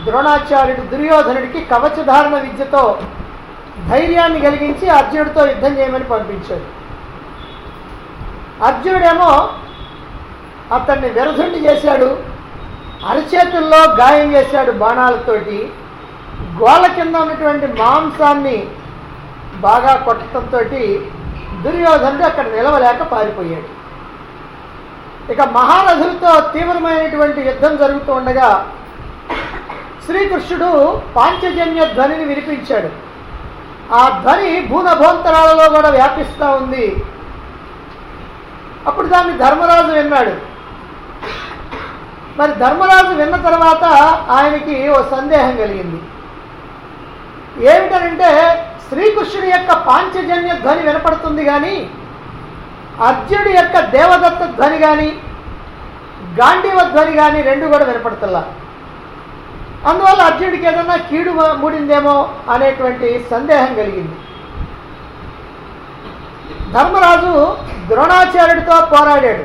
ద్రోణాచార్యుడు దుర్యోధనుడికి కవచధారణ విద్యతో ధైర్యాన్ని కలిగించి అర్జునుడితో యుద్ధం చేయమని పంపించాడు అర్జునుడేమో అతన్ని విరధుండి చేశాడు అరచేతుల్లో గాయం చేశాడు బాణాలతోటి గోళ్ళ కింద ఉన్నటువంటి మాంసాన్ని బాగా కొట్టడంతో దుర్యోధనుడు అక్కడ నిలవలేక పారిపోయాడు ఇక మహారథులతో తీవ్రమైనటువంటి యుద్ధం జరుగుతూ ఉండగా శ్రీకృష్ణుడు పాంచజన్య ధ్వనిని వినిపించాడు ఆ ధ్వని భూనభోంతరాలలో కూడా వ్యాపిస్తూ ఉంది అప్పుడు దాన్ని ధర్మరాజు విన్నాడు మరి ధర్మరాజు విన్న తర్వాత ఆయనకి ఓ సందేహం కలిగింది ఏమిటనంటే శ్రీకృష్ణుడి యొక్క పాంచజన్య ధ్వని వినపడుతుంది కానీ అర్జునుడి యొక్క దేవదత్త ధ్వని కానీ గాంధీవ ధ్వని కానీ రెండు కూడా వినపడుతుల్లా అందువల్ల అర్జునుడికి ఏదన్నా కీడు మూడిందేమో అనేటువంటి సందేహం కలిగింది ధర్మరాజు ద్రోణాచార్యుడితో పోరాడాడు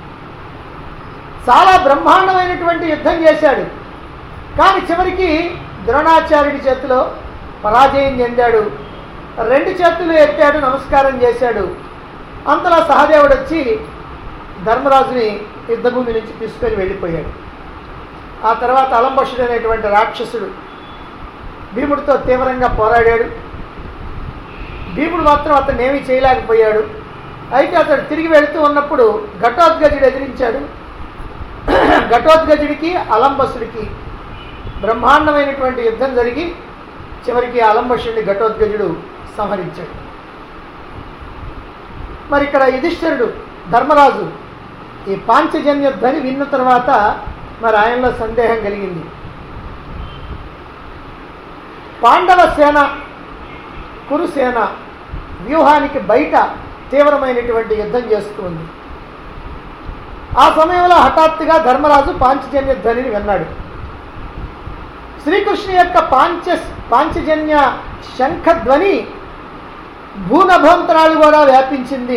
చాలా బ్రహ్మాండమైనటువంటి యుద్ధం చేశాడు కానీ చివరికి ద్రోణాచార్యుడి చేతిలో పరాజయం చెందాడు రెండు చేతులు ఎత్తాడు నమస్కారం చేశాడు అంతలో సహదేవుడు వచ్చి ధర్మరాజుని యుద్ధభూమి నుంచి తీసుకొని వెళ్ళిపోయాడు ఆ తర్వాత అలంబషుడు అనేటువంటి రాక్షసుడు భీముడితో తీవ్రంగా పోరాడాడు భీముడు మాత్రం అతను ఏమీ చేయలేకపోయాడు అయితే అతడు తిరిగి వెళుతూ ఉన్నప్పుడు ఘటోద్గజుడు ఎదిరించాడు ఘటోద్గజుడికి అలంబసుడికి బ్రహ్మాండమైనటువంటి యుద్ధం జరిగి చివరికి అలంబసుడిని ఘటోద్గజుడు సంహరించాడు మరి ఇక్కడ యుధిష్ఠిరుడు ధర్మరాజు ఈ పాంచజన్య ధ్వని విన్న తర్వాత మరి ఆయనలో సందేహం కలిగింది పాండవ సేన కురుసేన వ్యూహానికి బయట తీవ్రమైనటువంటి యుద్ధం చేస్తూ ఉంది ఆ సమయంలో హఠాత్తుగా ధర్మరాజు పాంచజన్య ధ్వనిని విన్నాడు శ్రీకృష్ణ యొక్క పాంచ పాంచజన్య శంఖధ్వని భూనభోంతరాలు కూడా వ్యాపించింది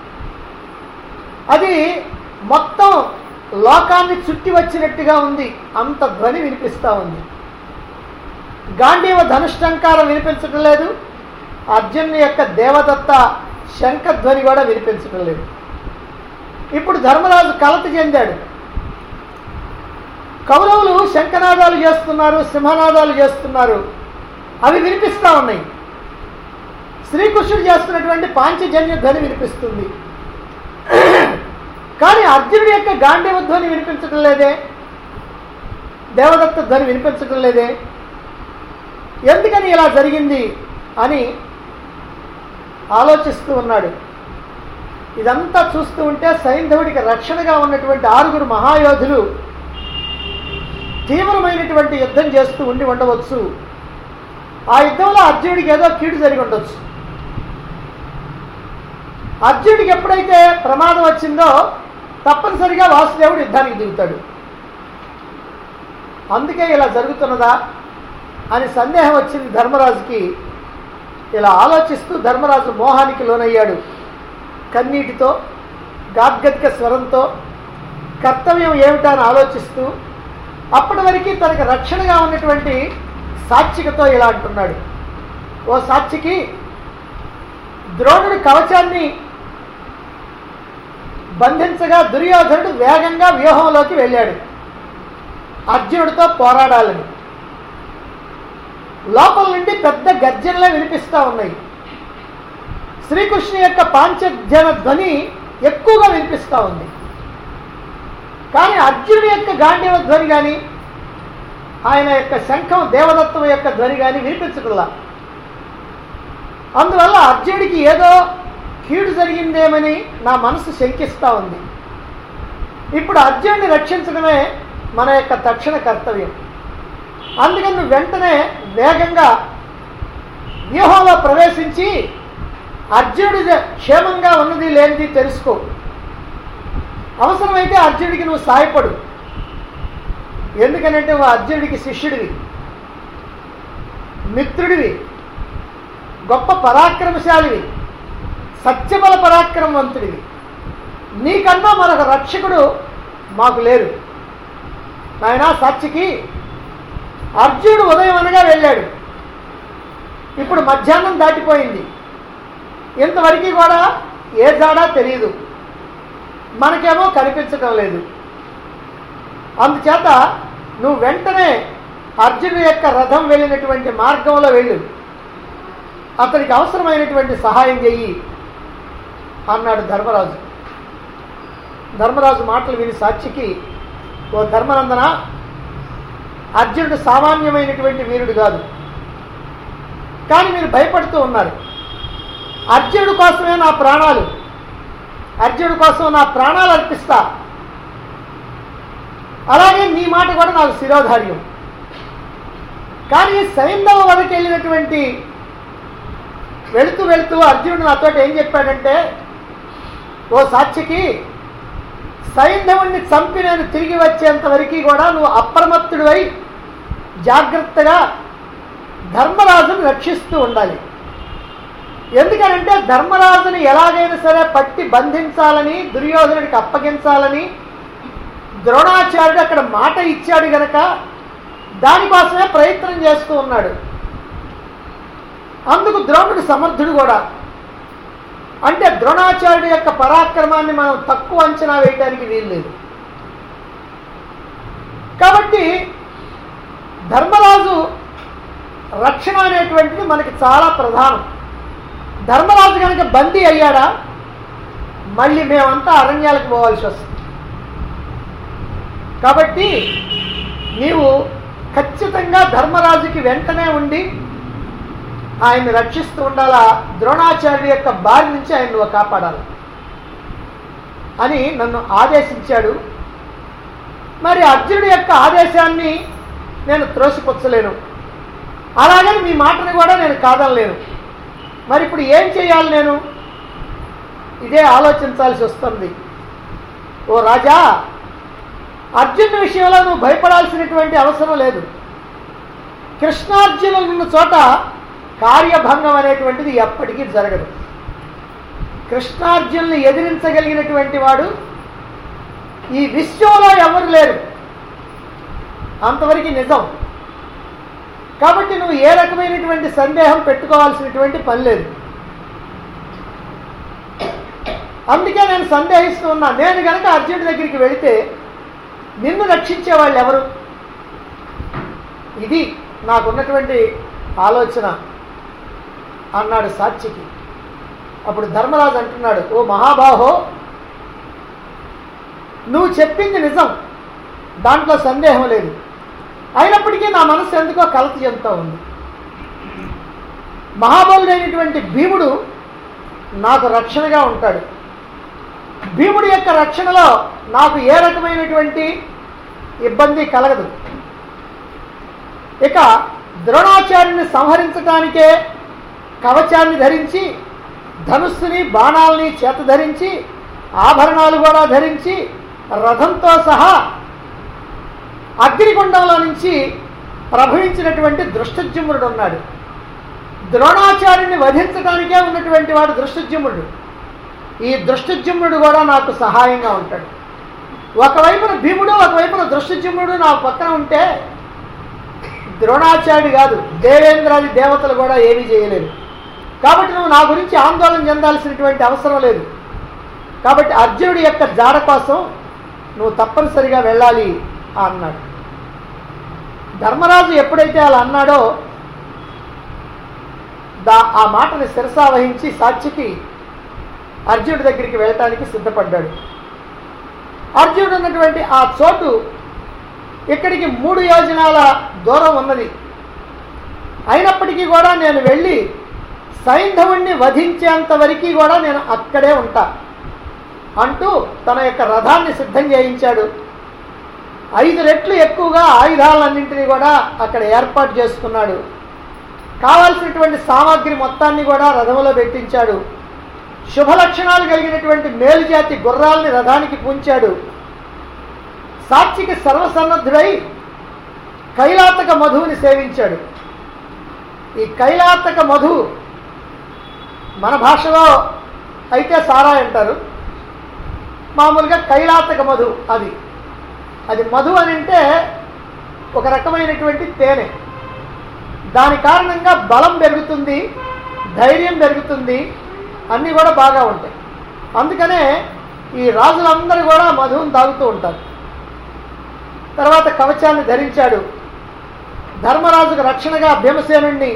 అది మొత్తం లోకాన్ని చుట్టి వచ్చినట్టుగా ఉంది అంత ధ్వని వినిపిస్తూ ఉంది గాంధీవ ధనుష్టంకారం వినిపించడం లేదు అర్జున్ యొక్క దేవదత్త శంఖధ్వని కూడా వినిపించడం లేదు ఇప్పుడు ధర్మరాజు కలత చెందాడు కౌరవులు శంఖనాదాలు చేస్తున్నారు సింహనాదాలు చేస్తున్నారు అవి వినిపిస్తూ ఉన్నాయి శ్రీకృష్ణుడు చేస్తున్నటువంటి పాంచజన్య ధ్వని వినిపిస్తుంది కానీ అర్జునుడి యొక్క గాంధీవ ధ్వని వినిపించడం లేదే దేవదత్త ధ్వని వినిపించడం లేదే ఎందుకని ఇలా జరిగింది అని ఆలోచిస్తూ ఉన్నాడు ఇదంతా చూస్తూ ఉంటే సైంధవుడికి రక్షణగా ఉన్నటువంటి ఆరుగురు మహాయోధులు తీవ్రమైనటువంటి యుద్ధం చేస్తూ ఉండి ఉండవచ్చు ఆ యుద్ధంలో అర్జునుడికి ఏదో కీడు జరిగి ఉండొచ్చు అర్జునుడికి ఎప్పుడైతే ప్రమాదం వచ్చిందో తప్పనిసరిగా వాసుదేవుడు యుద్ధానికి దిగుతాడు అందుకే ఇలా జరుగుతున్నదా అని సందేహం వచ్చింది ధర్మరాజుకి ఇలా ఆలోచిస్తూ ధర్మరాజు మోహానికి లోనయ్యాడు కన్నీటితో గాద్గదిక స్వరంతో కర్తవ్యం ఏమిటా అని ఆలోచిస్తూ అప్పటి వరకు తనకు రక్షణగా ఉన్నటువంటి సాక్షికతో ఇలా అంటున్నాడు ఓ సాక్షికి ద్రోణుడి కవచాన్ని బంధించగా దుర్యోధనుడు వేగంగా వ్యూహంలోకి వెళ్ళాడు అర్జునుడితో పోరాడాలని లోపల నుండి పెద్ద గర్జనలే వినిపిస్తూ ఉన్నాయి శ్రీకృష్ణ యొక్క పాంచజన ధ్వని ఎక్కువగా వినిపిస్తూ ఉంది కానీ అర్జునుడి యొక్క గాంధీవ ధ్వని కానీ ఆయన యొక్క శంఖం దేవదత్తం యొక్క ధ్వని కానీ వినిపించకుండా అందువల్ల అర్జునుడికి ఏదో కీడు జరిగిందేమని నా మనసు శంకిస్తూ ఉంది ఇప్పుడు అర్జునుడిని రక్షించడమే మన యొక్క తక్షణ కర్తవ్యం అందుకని నువ్వు వెంటనే వేగంగా వ్యూహంలో ప్రవేశించి అర్జునుడి క్షేమంగా ఉన్నది లేనిది తెలుసుకో అవసరమైతే అర్జునుడికి నువ్వు సాయపడు ఎందుకనంటే నువ్వు అర్జునుడికి శిష్యుడివి మిత్రుడివి గొప్ప పరాక్రమశాలివి సత్యబల పరాక్రమవంతుడివి నీకన్నా మరొక రక్షకుడు మాకు లేరు నాయన సాక్షికి అర్జునుడు ఉదయం అనగా వెళ్ళాడు ఇప్పుడు మధ్యాహ్నం దాటిపోయింది ఇంతవరకు కూడా ఏ జాడా తెలియదు మనకేమో కనిపించడం లేదు అందుచేత నువ్వు వెంటనే అర్జునుడి యొక్క రథం వెళ్ళినటువంటి మార్గంలో వెళ్ళు అతనికి అవసరమైనటువంటి సహాయం చెయ్యి అన్నాడు ధర్మరాజు ధర్మరాజు మాటలు విని సాక్షికి ఓ ధర్మనందన అర్జునుడు సామాన్యమైనటువంటి వీరుడు కాదు కానీ మీరు భయపడుతూ ఉన్నారు అర్జునుడి కోసమే నా ప్రాణాలు అర్జునుడి కోసం నా ప్రాణాలు అర్పిస్తా అలాగే నీ మాట కూడా నాకు శిరోధార్యం కానీ సైంధవ వరకు వెళ్ళినటువంటి వెళుతూ వెళుతూ అర్జునుడు నాతో ఏం చెప్పాడంటే ఓ సాక్షికి సైంధవుణ్ణి చంపి నేను తిరిగి వచ్చేంత వరకు కూడా నువ్వు అప్రమత్తుడివై జాగ్రత్తగా ధర్మరాజును రక్షిస్తూ ఉండాలి ఎందుకనంటే ధర్మరాజుని ఎలాగైనా సరే పట్టి బంధించాలని దుర్యోధనుడికి అప్పగించాలని ద్రోణాచార్యుడు అక్కడ మాట ఇచ్చాడు గనక దానికోసమే ప్రయత్నం చేస్తూ ఉన్నాడు అందుకు ద్రోణుడు సమర్థుడు కూడా అంటే ద్రోణాచార్యుడి యొక్క పరాక్రమాన్ని మనం తక్కువ అంచనా వేయడానికి వీల్లేదు కాబట్టి ధర్మరాజు రక్షణ అనేటువంటిది మనకి చాలా ప్రధానం ధర్మరాజు కనుక బందీ అయ్యాడా మళ్ళీ మేమంతా అరణ్యాలకు పోవాల్సి వస్తుంది కాబట్టి నీవు ఖచ్చితంగా ధర్మరాజుకి వెంటనే ఉండి ఆయన్ని రక్షిస్తూ ఉండాలా ద్రోణాచార్యుడి యొక్క బారి నుంచి ఆయన నువ్వు కాపాడాలి అని నన్ను ఆదేశించాడు మరి అర్జునుడి యొక్క ఆదేశాన్ని నేను త్రోసిపుచ్చలేను అలాగని మీ మాటని కూడా నేను కాదనలేను మరి ఇప్పుడు ఏం చేయాలి నేను ఇదే ఆలోచించాల్సి వస్తుంది ఓ రాజా అర్జునుడి విషయంలో నువ్వు భయపడాల్సినటువంటి అవసరం లేదు కృష్ణార్జునులు ఉన్న చోట కార్యభంగం అనేటువంటిది ఎప్పటికీ జరగదు కృష్ణార్జునుల్ని ఎదిరించగలిగినటువంటి వాడు ఈ విశ్వంలో ఎవరు లేరు అంతవరకు నిజం కాబట్టి నువ్వు ఏ రకమైనటువంటి సందేహం పెట్టుకోవాల్సినటువంటి పని లేదు అందుకే నేను సందేహిస్తూ ఉన్నా నేను కనుక అర్జునుడి దగ్గరికి వెళితే నిన్ను రక్షించే వాళ్ళు ఎవరు ఇది నాకున్నటువంటి ఆలోచన అన్నాడు సాక్షికి అప్పుడు ధర్మరాజు అంటున్నాడు ఓ మహాబాహో నువ్వు చెప్పింది నిజం దాంట్లో సందేహం లేదు అయినప్పటికీ నా మనసు ఎందుకో కలత చెందుతూ ఉంది మహాబలుడైనటువంటి భీముడు నాకు రక్షణగా ఉంటాడు భీముడి యొక్క రక్షణలో నాకు ఏ రకమైనటువంటి ఇబ్బంది కలగదు ఇక ద్రోణాచార్యుని సంహరించటానికే కవచాన్ని ధరించి ధనుస్సుని బాణాలని చేత ధరించి ఆభరణాలు కూడా ధరించి రథంతో సహా అగ్నిగుండంలో నుంచి ప్రభవించినటువంటి దృష్టజుమ్ముడు ఉన్నాడు ద్రోణాచార్యుని వధించడానికే ఉన్నటువంటి వాడు దృష్టజుమ్ముడు ఈ దృష్టజుమ్ముడు కూడా నాకు సహాయంగా ఉంటాడు ఒకవైపున భీముడు ఒకవైపున దృష్టజుమ్ముడు నా పక్కన ఉంటే ద్రోణాచార్యుడు కాదు దేవేంద్రాది దేవతలు కూడా ఏమీ చేయలేరు కాబట్టి నువ్వు నా గురించి ఆందోళన చెందాల్సినటువంటి అవసరం లేదు కాబట్టి అర్జునుడి యొక్క జాడ కోసం నువ్వు తప్పనిసరిగా వెళ్ళాలి అన్నాడు ధర్మరాజు ఎప్పుడైతే అలా అన్నాడో దా ఆ మాటని శిరసా వహించి సాక్షికి అర్జునుడి దగ్గరికి వెళ్ళటానికి సిద్ధపడ్డాడు అర్జునుడు ఉన్నటువంటి ఆ చోటు ఇక్కడికి మూడు యోజనాల దూరం ఉన్నది అయినప్పటికీ కూడా నేను వెళ్ళి సైంధవుణ్ణి వధించేంత వరకు కూడా నేను అక్కడే ఉంటా అంటూ తన యొక్క రథాన్ని సిద్ధం చేయించాడు ఐదు రెట్లు ఎక్కువగా ఆయుధాలన్నింటినీ కూడా అక్కడ ఏర్పాటు చేసుకున్నాడు కావాల్సినటువంటి సామాగ్రి మొత్తాన్ని కూడా రథంలో పెట్టించాడు శుభ లక్షణాలు కలిగినటువంటి మేలుజాతి గుర్రాల్ని రథానికి పూంచాడు సాక్షికి సర్వసన్నద్ధుడై కైలాతక మధువుని సేవించాడు ఈ కైలాతక మధు మన భాషలో అయితే సారాయి అంటారు మామూలుగా కైలాతక మధు అది అది మధు అని అంటే ఒక రకమైనటువంటి తేనె దాని కారణంగా బలం పెరుగుతుంది ధైర్యం పెరుగుతుంది అన్నీ కూడా బాగా ఉంటాయి అందుకనే ఈ రాజులందరూ కూడా మధువును తాగుతూ ఉంటారు తర్వాత కవచాన్ని ధరించాడు ధర్మరాజుకు రక్షణగా భీమసేనుణ్ణి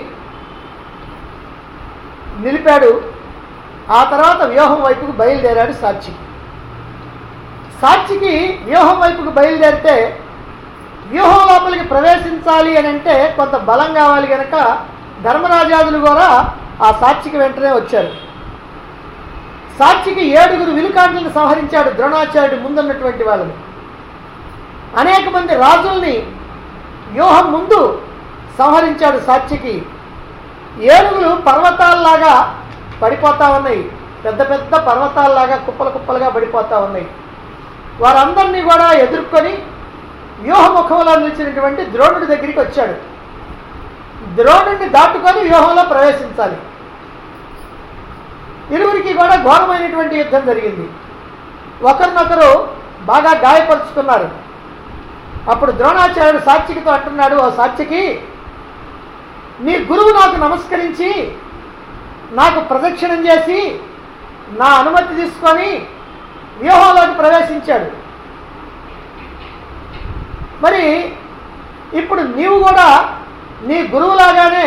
నిలిపాడు ఆ తర్వాత వ్యూహం వైపుకు బయలుదేరాడు సాక్షి సాక్షికి వ్యూహం వైపుకు బయలుదేరితే వ్యూహం లోపలికి ప్రవేశించాలి అని అంటే కొంత బలం కావాలి కనుక ధర్మరాజాదులు కూడా ఆ సాక్షికి వెంటనే వచ్చారు సాక్షికి ఏడుగురు విలుకాండ్లను సంహరించాడు ద్రోణాచార్యుడు ముందున్నటువంటి వాళ్ళని అనేక మంది రాజుల్ని వ్యూహం ముందు సంహరించాడు సాక్షికి ఏనుగులు పర్వతాల్లాగా పడిపోతా ఉన్నాయి పెద్ద పెద్ద పర్వతాల్లాగా కుప్పల కుప్పలుగా పడిపోతా ఉన్నాయి వారందరినీ కూడా ఎదుర్కొని వ్యూహముఖంలో నిలిచినటువంటి ద్రోణుడి దగ్గరికి వచ్చాడు ద్రోణుడిని దాటుకొని వ్యూహంలో ప్రవేశించాలి ఇరువురికి కూడా ఘోరమైనటువంటి యుద్ధం జరిగింది ఒకరినొకరు బాగా గాయపరుచుకున్నారు అప్పుడు ద్రోణాచార్యుడు సాత్వికితో అంటున్నాడు ఓ సాత్వికి నీ గురువు నాకు నమస్కరించి నాకు ప్రదక్షిణం చేసి నా అనుమతి తీసుకొని వ్యూహంలోకి ప్రవేశించాడు మరి ఇప్పుడు నీవు కూడా నీ గురువులాగానే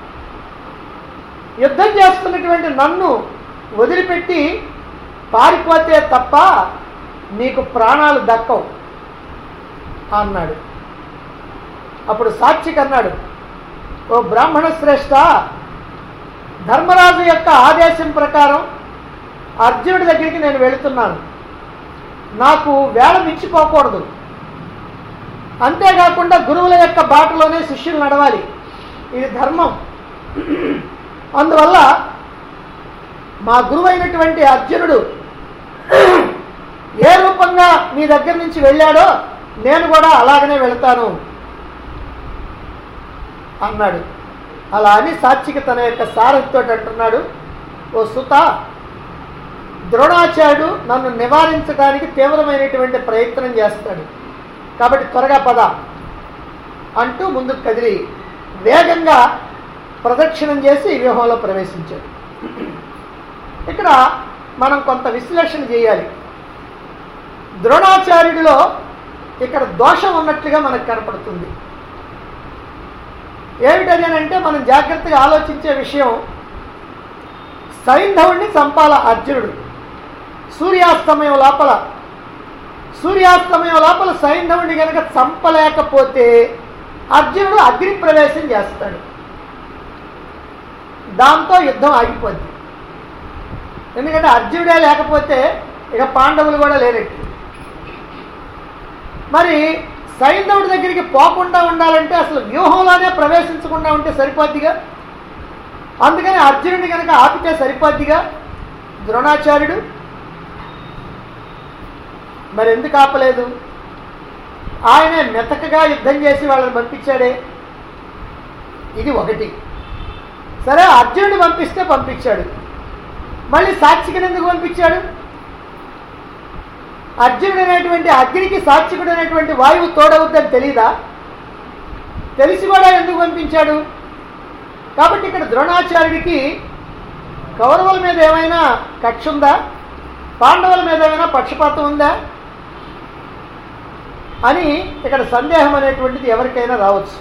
యుద్ధం చేస్తున్నటువంటి నన్ను వదిలిపెట్టి పారిపోతే తప్ప నీకు ప్రాణాలు దక్కవు అన్నాడు అప్పుడు సాక్షికి అన్నాడు ఓ బ్రాహ్మణ శ్రేష్ఠ ధర్మరాజు యొక్క ఆదేశం ప్రకారం అర్జునుడి దగ్గరికి నేను వెళుతున్నాను నాకు వేళ మించిపోకూడదు అంతేకాకుండా గురువుల యొక్క బాటలోనే శిష్యులు నడవాలి ఇది ధర్మం అందువల్ల మా గురువు అయినటువంటి అర్జునుడు ఏ రూపంగా మీ దగ్గర నుంచి వెళ్ళాడో నేను కూడా అలాగనే వెళతాను అన్నాడు అలా అని సాక్షికి తన యొక్క సారథితో అంటున్నాడు ఓ సుత ద్రోణాచార్యుడు నన్ను నివారించడానికి తీవ్రమైనటువంటి ప్రయత్నం చేస్తాడు కాబట్టి త్వరగా పద అంటూ ముందుకు కదిలి వేగంగా ప్రదక్షిణం చేసి వ్యూహంలో ప్రవేశించాడు ఇక్కడ మనం కొంత విశ్లేషణ చేయాలి ద్రోణాచార్యుడిలో ఇక్కడ దోషం ఉన్నట్లుగా మనకు కనపడుతుంది ఏమిటది అని అంటే మనం జాగ్రత్తగా ఆలోచించే విషయం సైంధవుడిని చంపాల అర్జునుడు సూర్యాస్తమయం లోపల సూర్యాస్తమయం లోపల సైంధవుడిని కనుక చంపలేకపోతే అర్జునుడు అగ్ని ప్రవేశం చేస్తాడు దాంతో యుద్ధం ఆగిపోద్ది ఎందుకంటే అర్జునుడే లేకపోతే ఇక పాండవులు కూడా లేనట్టు మరి సైంధవుడి దగ్గరికి పోకుండా ఉండాలంటే అసలు వ్యూహంలోనే ప్రవేశించకుండా ఉంటే సరిపోద్దిగా అందుకని అర్జునుడిని కనుక ఆపితే సరిపోద్దిగా ద్రోణాచార్యుడు మరి ఎందుకు ఆపలేదు ఆయనే మెతకగా యుద్ధం చేసి వాళ్ళని పంపించాడే ఇది ఒకటి సరే అర్జునుడిని పంపిస్తే పంపించాడు మళ్ళీ సాక్షికని ఎందుకు పంపించాడు అర్జునుడు అనేటువంటి అగ్నికి సాక్షికుడు అనేటువంటి వాయువు తోడవుద్దని తెలీదా తెలిసి కూడా ఎందుకు పంపించాడు కాబట్టి ఇక్కడ ద్రోణాచార్యుడికి కౌరవుల మీద ఏమైనా కక్ష ఉందా పాండవుల మీద ఏమైనా పక్షపాతం ఉందా అని ఇక్కడ సందేహం అనేటువంటిది ఎవరికైనా రావచ్చు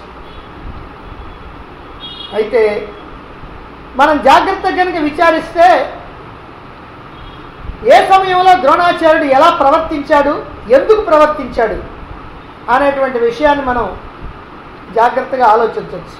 అయితే మనం జాగ్రత్త కనుక విచారిస్తే ఏ సమయంలో ద్రోణాచార్యుడు ఎలా ప్రవర్తించాడు ఎందుకు ప్రవర్తించాడు అనేటువంటి విషయాన్ని మనం జాగ్రత్తగా ఆలోచించవచ్చు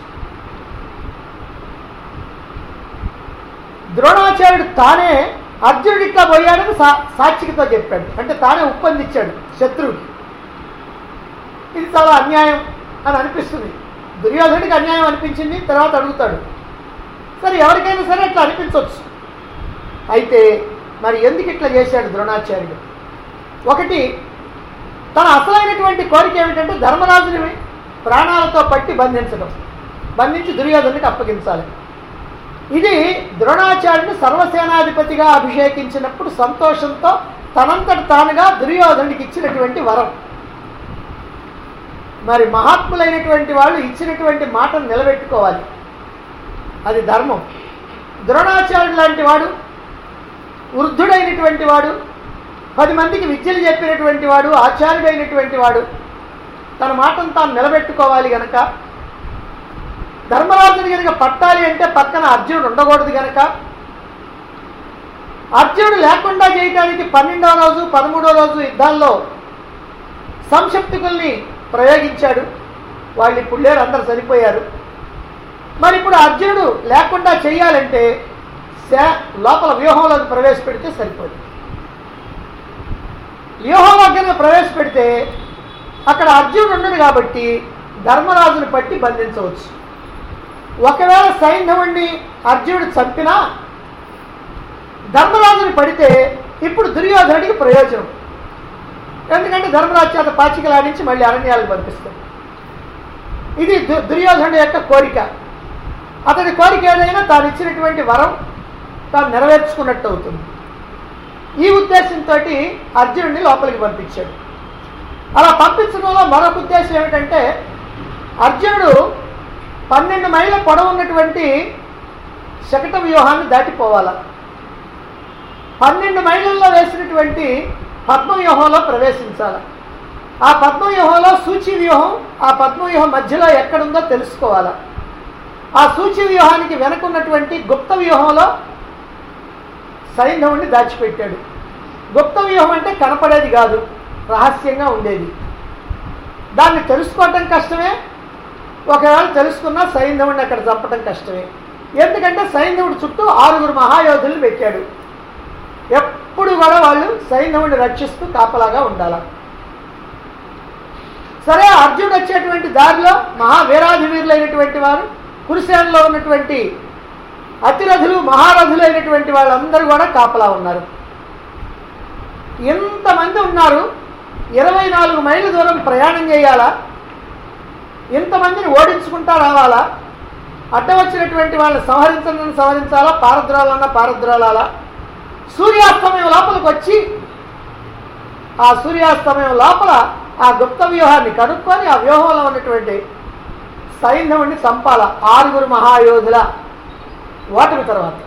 ద్రోణాచార్యుడు తానే అర్జునుడు ఇట్లా పోయాడని సా సాక్షికతో చెప్పాడు అంటే తానే ఉప్పందించాడు శత్రువుకి ఇది చాలా అన్యాయం అని అనిపిస్తుంది దుర్యోధనుడికి అన్యాయం అనిపించింది తర్వాత అడుగుతాడు సరే ఎవరికైనా సరే ఇట్లా అనిపించవచ్చు అయితే మరి ఎందుకు ఇట్లా చేశాడు ద్రోణాచార్యుడు ఒకటి తన అసలైనటువంటి కోరిక ఏమిటంటే ధర్మరాజుని ప్రాణాలతో పట్టి బంధించడం బంధించి దుర్యోధనుడికి అప్పగించాలి ఇది ద్రోణాచార్యుని సర్వసేనాధిపతిగా అభిషేకించినప్పుడు సంతోషంతో తనంతట తానుగా దుర్యోధనుడికి ఇచ్చినటువంటి వరం మరి మహాత్ములైనటువంటి వాళ్ళు ఇచ్చినటువంటి మాటను నిలబెట్టుకోవాలి అది ధర్మం ద్రోణాచార్యుడు లాంటి వాడు వృద్ధుడైనటువంటి వాడు పది మందికి విద్యలు చెప్పినటువంటి వాడు ఆచార్యుడైనటువంటి వాడు తన మాటను తాను నిలబెట్టుకోవాలి గనక ధర్మరాజుని గనక పట్టాలి అంటే పక్కన అర్జునుడు ఉండకూడదు గనక అర్జునుడు లేకుండా చేయడానికి పన్నెండవ రోజు పదమూడవ రోజు యుద్ధాల్లో సంశప్తికుల్ని ప్రయోగించాడు వాళ్ళు ఇప్పుడు లేరు అందరు చనిపోయారు మరి ఇప్పుడు అర్జునుడు లేకుండా చేయాలంటే శా- లోపల వ్యూహంలోకి ప్రవేశపెడితే సరిపోదు వ్యూహంలో కనుక ప్రవేశపెడితే అక్కడ అర్జునుడు ఉండడు కాబట్టి ధర్మరాజుని పట్టి బంధించవచ్చు ఒకవేళ సైంధవుణ్ణి అర్జునుడు చంపినా ధర్మరాజుని పడితే ఇప్పుడు దుర్యోధనుడికి ప్రయోజనం ఎందుకంటే ధర్మరాజు చేత పాచికలాడించి మళ్ళీ అరణ్యాలకు పంపిస్తాడు ఇది దు దుర్యోధనుడి యొక్క కోరిక అతడి కోరిక ఏదైనా తాను ఇచ్చినటువంటి వరం తాను నెరవేర్చుకున్నట్టు అవుతుంది ఈ ఉద్దేశంతో అర్జునుడిని లోపలికి పంపించాడు అలా పంపించడంలో మరొక ఉద్దేశం ఏమిటంటే అర్జునుడు పన్నెండు మైళ్ళ పొడవు ఉన్నటువంటి శకట వ్యూహాన్ని దాటిపోవాలి పన్నెండు మైళ్ళల్లో వేసినటువంటి పద్మవ్యూహంలో ప్రవేశించాలి ఆ పద్మవ్యూహంలో సూచి వ్యూహం ఆ పద్మవ్యూహం మధ్యలో ఎక్కడుందో తెలుసుకోవాలి ఆ సూచి వ్యూహానికి వెనకున్నటువంటి గుప్త వ్యూహంలో సైంధవుణ్ణి దాచిపెట్టాడు గుప్త వ్యూహం అంటే కనపడేది కాదు రహస్యంగా ఉండేది దాన్ని తెలుసుకోవటం కష్టమే ఒకవేళ తెలుసుకున్నా సైంధవుడిని అక్కడ చంపటం కష్టమే ఎందుకంటే సైంధవుడి చుట్టూ ఆరుగురు మహాయోధులు పెట్టాడు ఎప్పుడు కూడా వాళ్ళు సైన్యముని రక్షిస్తూ కాపలాగా ఉండాలి సరే అర్జునుడు వచ్చేటువంటి దారిలో మహావీరాధివీరులైనటువంటి వారు కురుసేనలో ఉన్నటువంటి అతిరథులు మహారథులైనటువంటి వాళ్ళందరూ కూడా కాపలా ఉన్నారు ఇంతమంది ఉన్నారు ఇరవై నాలుగు మైళ్ళ దూరం ప్రయాణం చేయాలా ఇంతమందిని ఓడించుకుంటా రావాలా అడ్డ వచ్చినటువంటి వాళ్ళని సంహరించాలని సంహరించాలా పారద్రోలన్నా పారద్రోలాలా సూర్యాస్తమయం లోపలికి వచ్చి ఆ సూర్యాస్తమయం లోపల ఆ గుప్త వ్యూహాన్ని కనుక్కొని ఆ వ్యూహంలో ఉన్నటువంటి సైన్యముని చంపాల ఆరుగురు మహాయోధుల ఓటమి తర్వాత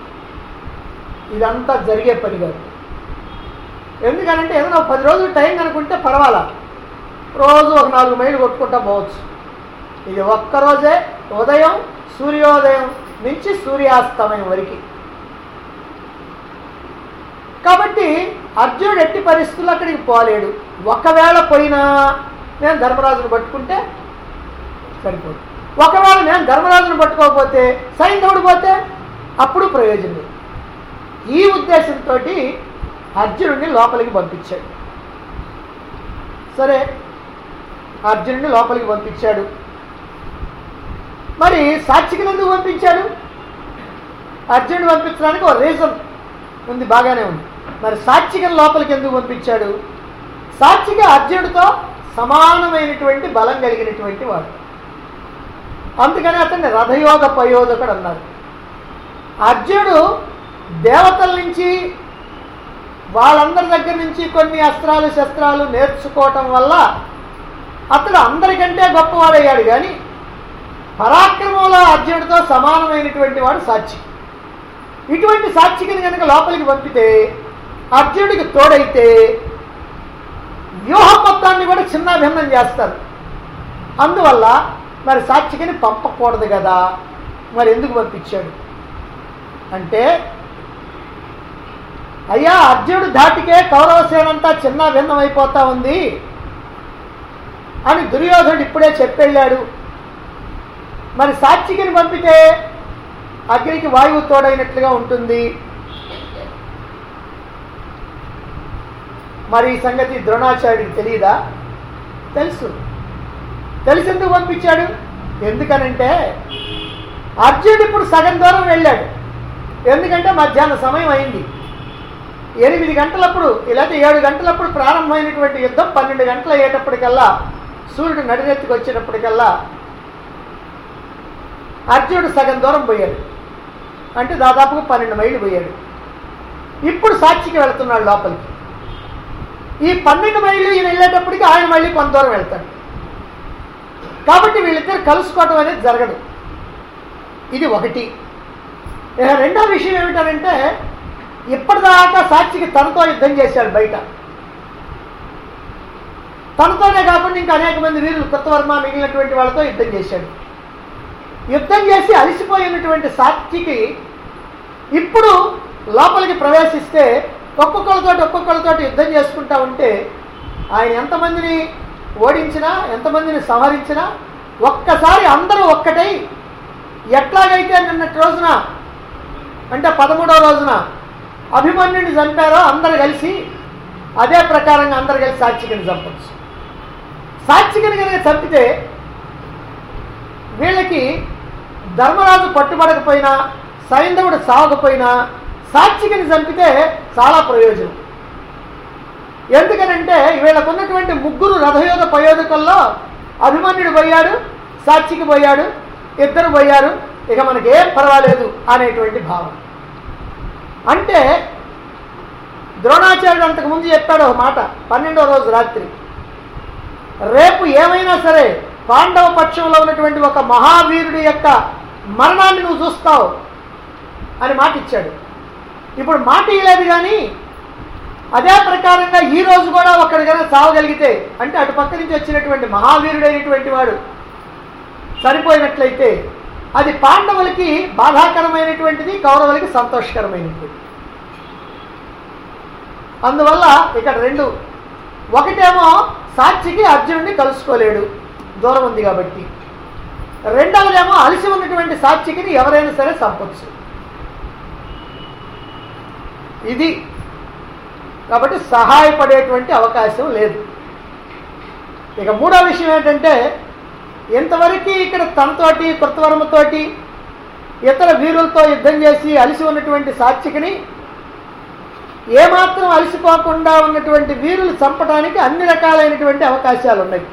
ఇదంతా జరిగే పని కాదు ఎందుకనంటే ఏదైనా ఒక పది రోజులు టైం కనుకుంటే పర్వాలా రోజు ఒక నాలుగు మైళ్ళు కొట్టుకుంటా పోవచ్చు ఇది ఒక్కరోజే ఉదయం సూర్యోదయం నుంచి సూర్యాస్తమయం వరకు కాబట్టి అర్జునుడు ఎట్టి పరిస్థితుల్లో అక్కడికి పోలేడు ఒకవేళ పోయినా నేను ధర్మరాజును పట్టుకుంటే సరిపోదు ఒకవేళ నేను ధర్మరాజును పట్టుకోకపోతే సైంధవుడు పోతే అప్పుడు ప్రయోజనం లేదు. ఈ ఉద్దేశంతో అర్జునుడిని లోపలికి పంపించాడు సరే అర్జునుడిని లోపలికి పంపించాడు మరి సాక్షికి ఎందుకు పంపించాడు అర్జునుడు పంపించడానికి ఒక రీజన్ ఉంది బాగానే ఉంది మరి సాక్షికం లోపలికి ఎందుకు పంపించాడు సాక్షిక అర్జునుడితో సమానమైనటువంటి బలం కలిగినటువంటి వాడు అందుకని అతన్ని రథయోగ పయోధకుడు అన్నారు అర్జునుడు దేవతల నుంచి వాళ్ళందరి దగ్గర నుంచి కొన్ని అస్త్రాలు శస్త్రాలు నేర్చుకోవటం వల్ల అతడు అందరికంటే గొప్పవాడయ్యాడు కానీ పరాక్రమంలో అర్జునుడితో సమానమైనటువంటి వాడు సాక్షి ఇటువంటి సాక్షికిని కనుక లోపలికి పంపితే అర్జునుడికి తోడైతే వ్యూహం మొత్తాన్ని కూడా చిన్న భిన్నం చేస్తారు అందువల్ల మరి సాక్షికిని పంపకూడదు కదా మరి ఎందుకు పంపించాడు అంటే అయ్యా అర్జునుడు ధాటికే కౌరవసేనంతా చిన్న భిన్నం అయిపోతా ఉంది అని దుర్యోధనుడు ఇప్పుడే చెప్పెళ్ళాడు మరి సాక్షికిని పంపితే అగ్నికి వాయువు తోడైనట్లుగా ఉంటుంది మరి ఈ సంగతి ద్రోణాచార్యుడికి తెలియదా తెలుసు తెలిసి ఎందుకు పంపించాడు ఎందుకనంటే అర్జునుడు ఇప్పుడు సగం దూరం వెళ్ళాడు ఎందుకంటే మధ్యాహ్న సమయం అయింది ఎనిమిది గంటలప్పుడు లేకపోతే ఏడు గంటలప్పుడు ప్రారంభమైనటువంటి యుద్ధం పన్నెండు గంటలు అయ్యేటప్పటికల్లా సూర్యుడు నడినెత్తికి వచ్చేటప్పటికల్లా అర్జునుడు సగం దూరం పోయాడు అంటే దాదాపుగా పన్నెండు మైళ్ళు పోయాడు ఇప్పుడు సాక్షికి వెళ్తున్నాడు లోపలికి ఈ పన్నెండు మైళ్ళు ఈయన వెళ్ళేటప్పటికి ఆయన మళ్ళీ కొంత దూరం వెళ్తాడు కాబట్టి వీళ్ళిద్దరు కలుసుకోవటం అనేది జరగదు ఇది ఒకటి ఇక రెండో విషయం ఏమిటంటే ఇప్పటిదాకా సాక్షికి తనతో యుద్ధం చేశాడు బయట తనతోనే కాకుండా ఇంకా అనేక మంది వీరులు కృతవర్మ మిగిలినటువంటి వాళ్ళతో యుద్ధం చేశాడు యుద్ధం చేసి అలసిపోయినటువంటి సాక్షికి ఇప్పుడు లోపలికి ప్రవేశిస్తే ఒక్కొక్కరితోటి ఒక్కొక్కరితోటి యుద్ధం చేసుకుంటా ఉంటే ఆయన ఎంతమందిని ఓడించినా ఎంతమందిని సంహరించినా ఒక్కసారి అందరూ ఒక్కటై ఎట్లాగైతే నిన్నటి రోజున అంటే పదమూడవ రోజున అభిమన్యుని చంపారో అందరు కలిసి అదే ప్రకారంగా అందరు కలిసి సాక్షికని చంపచ్చు సాక్షికని కనుక చంపితే వీళ్ళకి ధర్మరాజు పట్టుబడకపోయినా సైంధవుడు సావకపోయినా సాక్షికని చంపితే చాలా ప్రయోజనం ఎందుకనంటే వీళ్ళకు ఉన్నటువంటి ముగ్గురు రథయోధ పయోధకుల్లో అభిమన్యుడు పోయాడు సాక్షికి పోయాడు ఇద్దరు పోయారు ఇక మనకి ఏం పర్వాలేదు అనేటువంటి భావం అంటే ద్రోణాచార్యుడు అంతకుముందు చెప్పాడు ఒక మాట పన్నెండవ రోజు రాత్రి రేపు ఏమైనా సరే పాండవ పక్షంలో ఉన్నటువంటి ఒక మహావీరుడి యొక్క మరణాన్ని నువ్వు చూస్తావు అని మాట ఇచ్చాడు ఇప్పుడు మాట ఇవ్వలేదు కానీ అదే ప్రకారంగా ఈ రోజు కూడా ఒక్కడి కనుక చావగలిగితే అంటే అటు పక్క నుంచి వచ్చినటువంటి మహావీరుడైనటువంటి వాడు చనిపోయినట్లయితే అది పాండవులకి బాధాకరమైనటువంటిది కౌరవులకి సంతోషకరమైనటువంటిది అందువల్ల ఇక్కడ రెండు ఒకటేమో సాక్షికి అర్జునుడిని కలుసుకోలేడు దూరం ఉంది కాబట్టి రెండవదేమో అలసి ఉన్నటువంటి సాక్షికిని ఎవరైనా సరే చంపొచ్చు ఇది కాబట్టి సహాయపడేటువంటి అవకాశం లేదు ఇక మూడో విషయం ఏంటంటే ఇంతవరకు ఇక్కడ తనతోటి కృతవర్మతోటి ఇతర వీరులతో యుద్ధం చేసి అలసి ఉన్నటువంటి సాక్షికిని ఏమాత్రం అలసిపోకుండా ఉన్నటువంటి వీరులు చంపడానికి అన్ని రకాలైనటువంటి అవకాశాలు ఉన్నాయి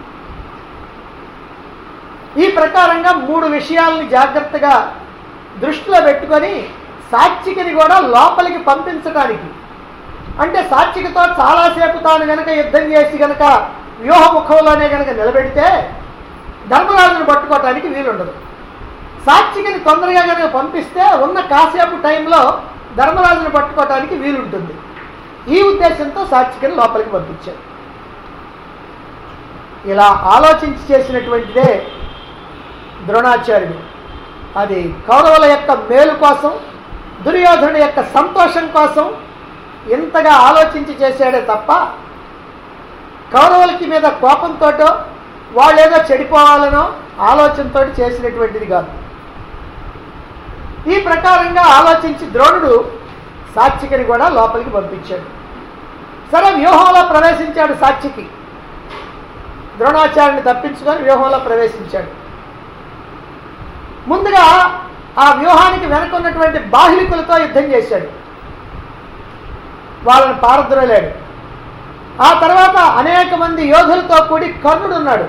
ఈ ప్రకారంగా మూడు విషయాలని జాగ్రత్తగా దృష్టిలో పెట్టుకొని సాక్షికిని కూడా లోపలికి పంపించడానికి అంటే సాక్షికతో చాలాసేపు తాను గనక యుద్ధం చేసి గనక వ్యూహముఖంలోనే గనక నిలబెడితే ధర్మరాజును పట్టుకోవటానికి వీలుండదు సాక్షికిని తొందరగా కనుక పంపిస్తే ఉన్న కాసేపు టైంలో ధర్మరాజును పట్టుకోవటానికి వీలుంటుంది ఈ ఉద్దేశంతో సాక్షికిని లోపలికి పంపించారు ఇలా ఆలోచించి చేసినటువంటిదే ద్రోణాచార్యుడు అది కౌరవుల యొక్క మేలు కోసం దుర్యోధనుడి యొక్క సంతోషం కోసం ఇంతగా ఆలోచించి చేశాడే తప్ప కౌరవులకి మీద కోపంతోటో వాళ్ళేదో చెడిపోవాలనో ఆలోచనతో చేసినటువంటిది కాదు ఈ ప్రకారంగా ఆలోచించి ద్రోణుడు సాక్షికిని కూడా లోపలికి పంపించాడు సరే వ్యూహంలో ప్రవేశించాడు సాక్షికి ద్రోణాచార్యుని తప్పించుకొని వ్యూహంలో ప్రవేశించాడు ముందుగా ఆ వ్యూహానికి వెనకున్నటువంటి బాహ్లికులతో యుద్ధం చేశాడు వాళ్ళని పారద్రోలాడు ఆ తర్వాత అనేక మంది యోధులతో కూడి కర్ణుడు ఉన్నాడు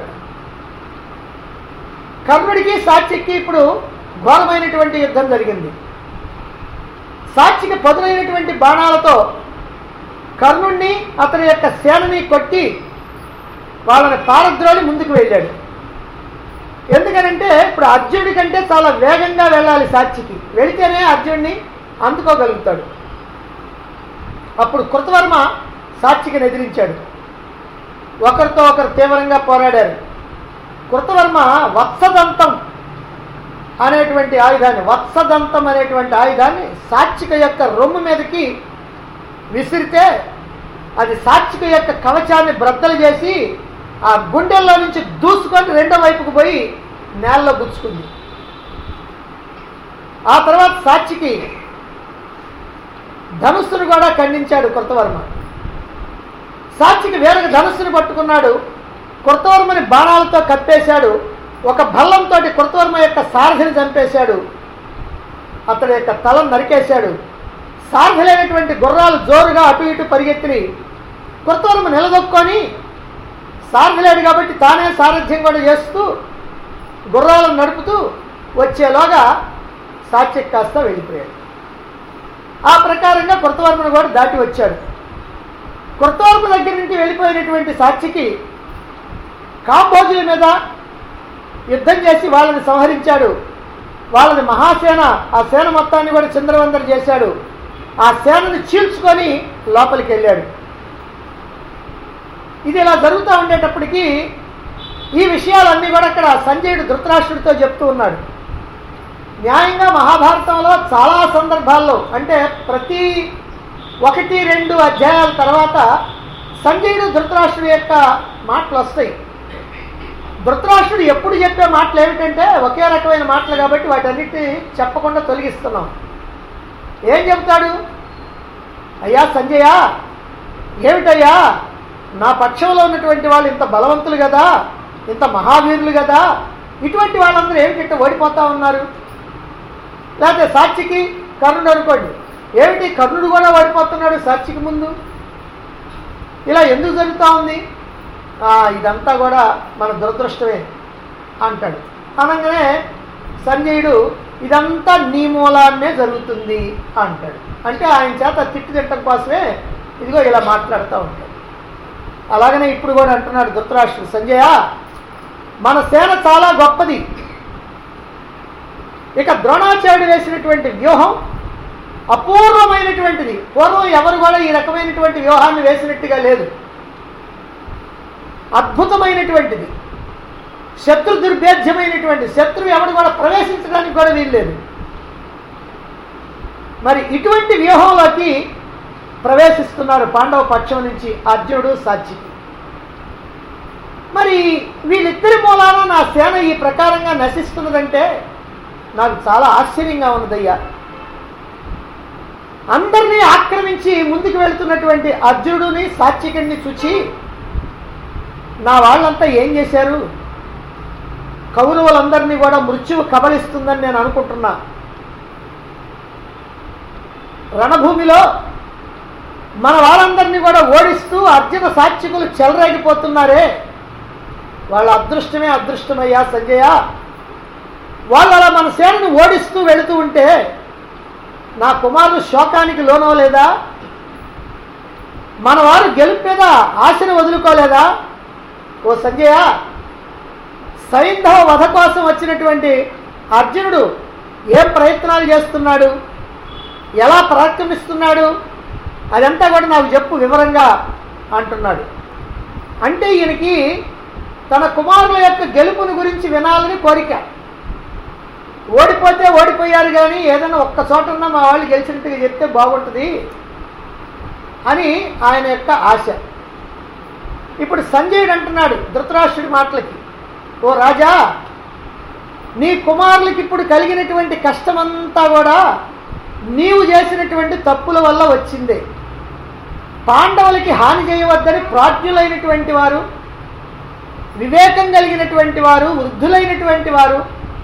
కర్ణుడికి సాక్షికి ఇప్పుడు ఘోరమైనటువంటి యుద్ధం జరిగింది సాక్షికి పదునైనటువంటి బాణాలతో కర్ణుణ్ణి అతని యొక్క సేనని కొట్టి వాళ్ళని పారద్రోలి ముందుకు వెళ్ళాడు ఎందుకనంటే ఇప్పుడు అర్జునుడి కంటే చాలా వేగంగా వెళ్ళాలి సాక్షికి వెళితేనే అర్జునుడిని అందుకోగలుగుతాడు అప్పుడు కృతవర్మ సాక్షికి ఎదిరించాడు ఒకరితో ఒకరు తీవ్రంగా పోరాడారు కృతవర్మ వత్సదంతం అనేటువంటి ఆయుధాన్ని వత్సదంతం అనేటువంటి ఆయుధాన్ని సాక్షిక యొక్క రొమ్ము మీదకి విసిరితే అది సాక్షిక యొక్క కవచాన్ని బ్రద్దలు చేసి ఆ గుండెల్లో నుంచి దూసుకొని రెండో వైపుకు పోయి నేలలో గుచ్చుకుంది ఆ తర్వాత సాక్షికి ధనుస్సును కూడా ఖండించాడు కృతవర్మ సాక్షికి వేరొక ధనుస్సును పట్టుకున్నాడు కృతవర్మని బాణాలతో కప్పేశాడు ఒక భల్లంతో కృతవర్మ యొక్క సారథిని చంపేశాడు అతడి యొక్క తలను నరికేశాడు సారథులైనటువంటి గుర్రాలు జోరుగా అటు ఇటు పరిగెత్తి కృతవర్మ నిలదొక్కొని సారథులేడు కాబట్టి తానే సారథ్యం కూడా చేస్తూ గుర్రాలను నడుపుతూ వచ్చేలోగా సాక్షికి కాస్త వెళ్ళిపోయాడు ఆ ప్రకారంగా కృతవర్మను కూడా దాటి వచ్చాడు కృతవర్మ దగ్గర నుంచి వెళ్ళిపోయినటువంటి సాక్షికి కాంబోజుల మీద యుద్ధం చేసి వాళ్ళని సంహరించాడు వాళ్ళని మహాసేన ఆ సేన మొత్తాన్ని కూడా చిందరవందర చేశాడు ఆ సేనని చీల్చుకొని లోపలికి వెళ్ళాడు ఇది ఇలా జరుగుతూ ఉండేటప్పటికీ ఈ విషయాలన్నీ కూడా అక్కడ సంజయుడు ధృతరాష్ట్రుడితో చెప్తూ ఉన్నాడు న్యాయంగా మహాభారతంలో చాలా సందర్భాల్లో అంటే ప్రతి ఒకటి రెండు అధ్యాయాల తర్వాత సంజయుడు ధృతరాష్ట్రుడి యొక్క మాటలు వస్తాయి ధృతరాష్ట్రుడు ఎప్పుడు చెప్పే మాటలు ఏమిటంటే ఒకే రకమైన మాటలు కాబట్టి వాటన్నిటిని చెప్పకుండా తొలగిస్తున్నాం ఏం చెప్తాడు అయ్యా సంజయ ఏమిటయ్యా నా పక్షంలో ఉన్నటువంటి వాళ్ళు ఇంత బలవంతులు కదా ఇంత మహావీరులు కదా ఇటువంటి వాళ్ళందరూ ఏమిటంటే ఓడిపోతా ఉన్నారు లేకపోతే సాక్షికి కర్ణుడు అనుకోండి ఏమిటి కర్ణుడు కూడా ఓడిపోతున్నాడు సాక్షికి ముందు ఇలా ఎందుకు జరుగుతూ ఉంది "ఆ, ఇదంతా కూడా మన దురదృష్టమే అంటాడు అనగానే సంజయుడు ఇదంతా నీ మూలాన్నే జరుగుతుంది అంటాడు అంటే ఆయన చేత తిట్టు తిట్టడం కోసమే ఇదిగో ఇలా మాట్లాడుతూ ఉంటాడు అలాగనే ఇప్పుడు కూడా అంటున్నాడు ధృతరాష్ట్రుడు సంజయ మన సేన చాలా గొప్పది ఇక ద్రోణాచార్యుడు వేసినటువంటి వ్యూహం అపూర్వమైనటువంటిది పూర్వం ఎవరు కూడా ఈ రకమైనటువంటి వ్యూహాన్ని వేసినట్టుగా లేదు అద్భుతమైనటువంటిది శత్రు దుర్భేద్యమైనటువంటి శత్రువు ఎవడు కూడా ప్రవేశించడానికి కూడా వీల్లేదు మరి ఇటువంటి వ్యూహంలోకి ప్రవేశిస్తున్నారు పాండవ పక్షం నుంచి అర్జునుడు సాక్షికి మరి వీళ్ళిద్దరి మూలాన నా సేన ఈ ప్రకారంగా నశిస్తున్నదంటే నాకు చాలా ఆశ్చర్యంగా ఉన్నదయ్యా అందరినీ ఆక్రమించి ముందుకు వెళుతున్నటువంటి అర్జునుడిని సాత్వికుడిని చూచి నా వాళ్ళంతా ఏం చేశారు కౌరవులందరినీ కూడా మృత్యువు కబలిస్తుందని నేను అనుకుంటున్నా రణభూమిలో మన వాళ్ళందరినీ కూడా ఓడిస్తూ అర్జున సాక్షికులు చెలరేగిపోతున్నారే వాళ్ళ అదృష్టమే అదృష్టమయ్యా సంజయ వాళ్ళు అలా మన సేనని ఓడిస్తూ వెళుతూ ఉంటే నా కుమారుడు శోకానికి లోనవలేదా మన వారు గెలుపు మీద ఆశను వదులుకోలేదా ఓ సంజయ సైంధవ వధ కోసం వచ్చినటువంటి అర్జునుడు ఏం ప్రయత్నాలు చేస్తున్నాడు ఎలా పరాక్రమిస్తున్నాడు అదంతా కూడా నాకు చెప్పు వివరంగా అంటున్నాడు అంటే ఈయనకి తన కుమారుల యొక్క గెలుపుని గురించి వినాలని కోరిక ఓడిపోతే ఓడిపోయారు కానీ ఏదైనా ఒక్క చోటన్నా మా వాళ్ళు గెలిచినట్టుగా చెప్తే బాగుంటుంది అని ఆయన యొక్క ఆశ ఇప్పుడు సంజయుడు అంటున్నాడు ధృతరాష్ట్రుడి మాటలకి ఓ రాజా నీ కుమారులకి ఇప్పుడు కలిగినటువంటి కష్టమంతా కూడా నీవు చేసినటువంటి తప్పుల వల్ల వచ్చిందే పాండవులకి హాని చేయవద్దని ప్రాజ్ఞులైనటువంటి వారు వివేకం కలిగినటువంటి వారు వృద్ధులైనటువంటి వారు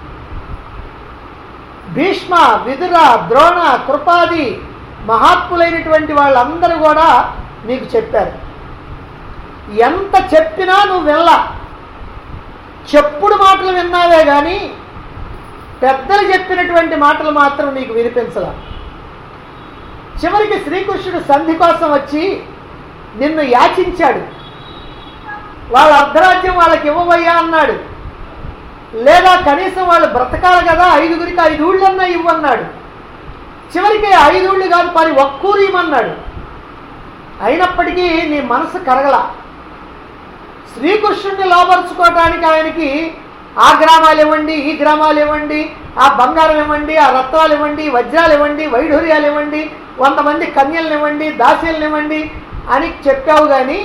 భీష్మ విదుర ద్రోణ కృపాది మహాత్ములైనటువంటి వాళ్ళందరూ కూడా నీకు చెప్పారు ఎంత చెప్పినా నువ్వు వెళ్ళ చెప్పుడు మాటలు విన్నావే కానీ పెద్దలు చెప్పినటువంటి మాటలు మాత్రం నీకు వినిపించలా చివరికి శ్రీకృష్ణుడు సంధి కోసం వచ్చి నిన్ను యాచించాడు వాళ్ళ అర్ధరాజ్యం వాళ్ళకి ఇవ్వబోయా అన్నాడు లేదా కనీసం వాళ్ళు బ్రతకాలి కదా ఐదుగురికి ఐదు ఊళ్ళన్నా ఇవ్వన్నాడు చివరికి ఐదుళ్ళు కాదు పని ఒక్కూరు ఇవ్వన్నాడు అయినప్పటికీ నీ మనసు కరగల శ్రీకృష్ణుడిని లోపరుచుకోవటానికి ఆయనకి ఆ గ్రామాలు ఇవ్వండి ఈ గ్రామాలు ఇవ్వండి ఆ బంగారం ఇవ్వండి ఆ రత్నాలు ఇవ్వండి వజ్రాలు ఇవ్వండి వైఢూర్యాలు ఇవ్వండి వంద మంది కన్యలను ఇవ్వండి దాస్యలను ఇవ్వండి అని చెప్పావు కానీ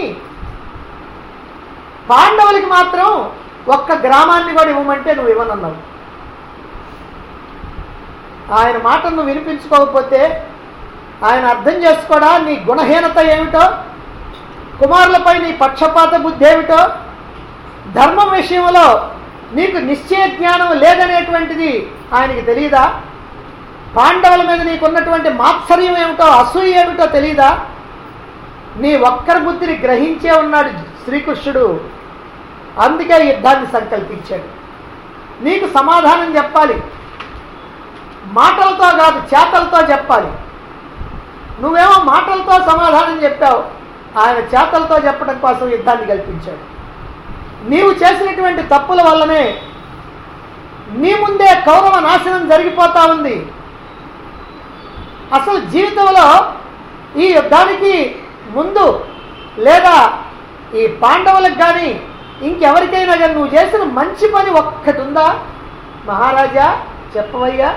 పాండవులకి మాత్రం ఒక్క గ్రామాన్ని కూడా ఇవ్వమంటే నువ్వు ఇవ్వనన్నావు ఆయన మాటను నువ్వు వినిపించుకోకపోతే ఆయన అర్థం చేసుకోడా నీ గుణహీనత ఏమిటో కుమారులపై నీ పక్షపాత బుద్ధి ఏమిటో ధర్మం విషయంలో నీకు నిశ్చయ జ్ఞానం లేదనేటువంటిది ఆయనకి తెలియదా పాండవుల మీద నీకున్నటువంటి మాత్సర్యం ఏమిటో అసూయ ఏమిటో తెలియదా నీ ఒక్కరి బుద్ధిని గ్రహించే ఉన్నాడు శ్రీకృష్ణుడు అందుకే యుద్ధాన్ని సంకల్పించాడు నీకు సమాధానం చెప్పాలి మాటలతో కాదు చేతలతో చెప్పాలి నువ్వేమో మాటలతో సమాధానం చెప్పావు ఆయన చేతలతో చెప్పడం కోసం యుద్ధాన్ని కల్పించాడు నీవు చేసినటువంటి తప్పుల వల్లనే నీ ముందే కౌరవ నాశనం జరిగిపోతా ఉంది అసలు జీవితంలో ఈ యుద్ధానికి ముందు లేదా ఈ పాండవులకు కానీ ఇంకెవరికైనా కానీ నువ్వు చేసిన మంచి పని ఒక్కటి ఉందా మహారాజా చెప్పవయ్యా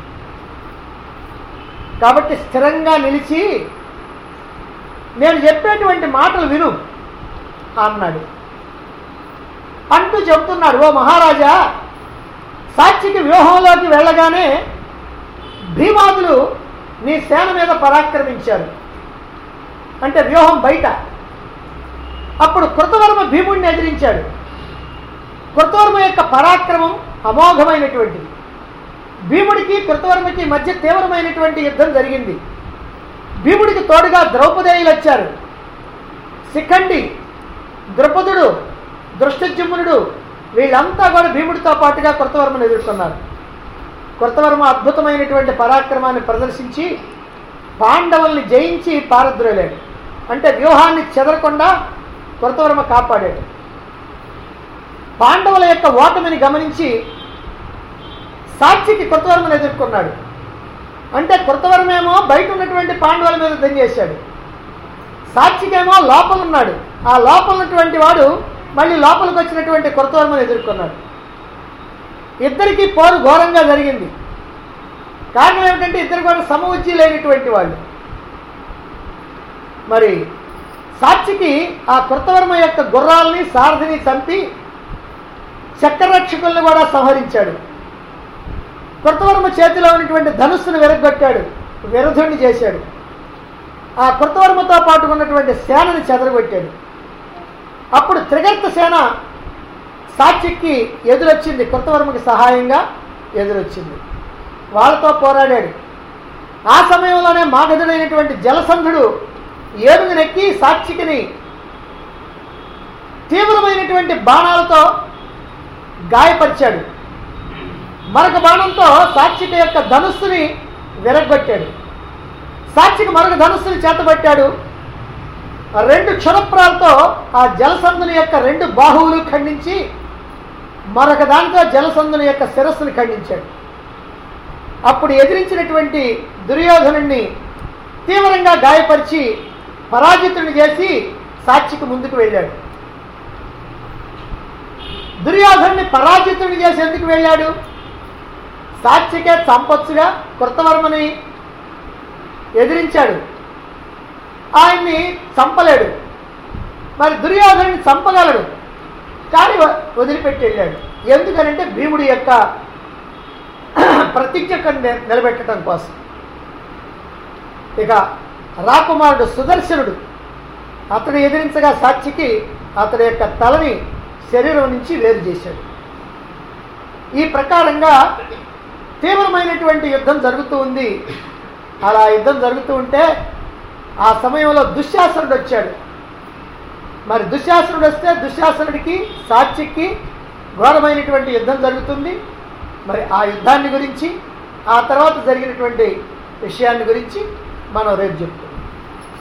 కాబట్టి స్థిరంగా నిలిచి నేను చెప్పేటువంటి మాటలు విను అన్నాడు అంటూ చెబుతున్నాడు ఓ మహారాజా సాక్షికి వ్యూహంలోకి వెళ్ళగానే భీమాదులు నీ సేన మీద పరాక్రమించారు అంటే వ్యూహం బయట అప్పుడు కృతవర్మ భీముడిని ఎదిరించాడు కృతవర్మ యొక్క పరాక్రమం అమోఘమైనటువంటిది భీముడికి కృతవర్మకి మధ్య తీవ్రమైనటువంటి యుద్ధం జరిగింది భీముడికి తోడుగా ద్రౌపదేయులు వచ్చారు శిఖండి ద్రుపదుడు దృష్టజుమ్నుడు వీళ్ళంతా కూడా భీముడితో పాటుగా కృతవర్మను ఎదుర్కొన్నారు కృతవర్మ అద్భుతమైనటువంటి పరాక్రమాన్ని ప్రదర్శించి పాండవుల్ని జయించి పారద్రోలాడు అంటే వ్యూహాన్ని చెదరకుండా కృతవర్మ కాపాడాడు పాండవుల యొక్క ఓటమిని గమనించి సాక్షికి కృతవర్మను ఎదుర్కొన్నాడు అంటే కృతవర్మేమో బయట ఉన్నటువంటి పాండవుల మీద దంచేశాడు సాక్షికేమో లోపల ఉన్నాడు ఆ లోపల ఉన్నటువంటి వాడు మళ్ళీ లోపలికి వచ్చినటువంటి కృతవర్మను ఎదుర్కొన్నాడు ఇద్దరికి పోరు ఘోరంగా జరిగింది కారణం ఏమిటంటే ఇద్దరు కూడా సమవుజ్జి లేనటువంటి వాళ్ళు మరి సాక్షికి ఆ కృతవర్మ యొక్క గుర్రాలని సారథిని చంపి చక్రరక్షకుల్ని కూడా సంహరించాడు కృతవర్మ చేతిలో ఉన్నటువంటి ధనుస్సును విరగొట్టాడు విరధుణ్ణి చేశాడు ఆ కృతవర్మతో పాటు ఉన్నటువంటి సేనని చెదరగొట్టాడు అప్పుడు త్రిగర్త సేన సాక్షికి ఎదురొచ్చింది కృతవర్మకి సహాయంగా ఎదురొచ్చింది వాళ్ళతో పోరాడాడు ఆ సమయంలోనే మాగధుడైనటువంటి జలసంధుడు ఏనుగునెక్కి సాక్షికిని తీవ్రమైనటువంటి బాణాలతో గాయపరిచాడు మరొక బాణంతో సాక్షిక యొక్క ధనుస్సుని విరగొట్టాడు సాక్షికి మరొక ధనుస్సుని చేతబట్టాడు రెండు క్షురప్రాలతో ఆ జలసంధుని యొక్క రెండు బాహువులు ఖండించి మరొక దాంతో జలసంధుని యొక్క శిరస్సుని ఖండించాడు అప్పుడు ఎదిరించినటువంటి దుర్యోధనుణ్ణి తీవ్రంగా గాయపరిచి పరాజితుడిని చేసి సాక్షికి ముందుకు వెళ్ళాడు దుర్యోధనుని పరాజితుడిని చేసి ఎందుకు వెళ్ళాడు సాక్షికే చంపొచ్చుగా కృతవర్మని ఎదిరించాడు ఆయన్ని చంపలేడు మరి దుర్యోధనుని చంపగలడు కానీ వ- వదిలిపెట్టి వెళ్ళాడు ఎందుకనంటే భీముడి యొక్క ప్రతిజ్ఞ ని- నిలబెట్టడం కోసం ఇక రాకుమారుడు సుదర్శనుడు అతడు ఎదిరించగా సాక్షికి అతడి యొక్క తలని శరీరం నుంచి వేరు చేశాడు ఈ ప్రకారంగా తీవ్రమైనటువంటి యుద్ధం జరుగుతూ ఉంది అలా యుద్ధం జరుగుతూ ఉంటే ఆ సమయంలో దుశ్శాసనుడు వచ్చాడు మరి దుశ్శాసనుడు వస్తే దుశ్శాసనుడికి సాక్షికి ఘోరమైనటువంటి యుద్ధం జరుగుతుంది మరి ఆ యుద్ధాన్ని గురించి ఆ తర్వాత జరిగినటువంటి విషయాన్ని గురించి మనం రేపు చెప్పుకుందాం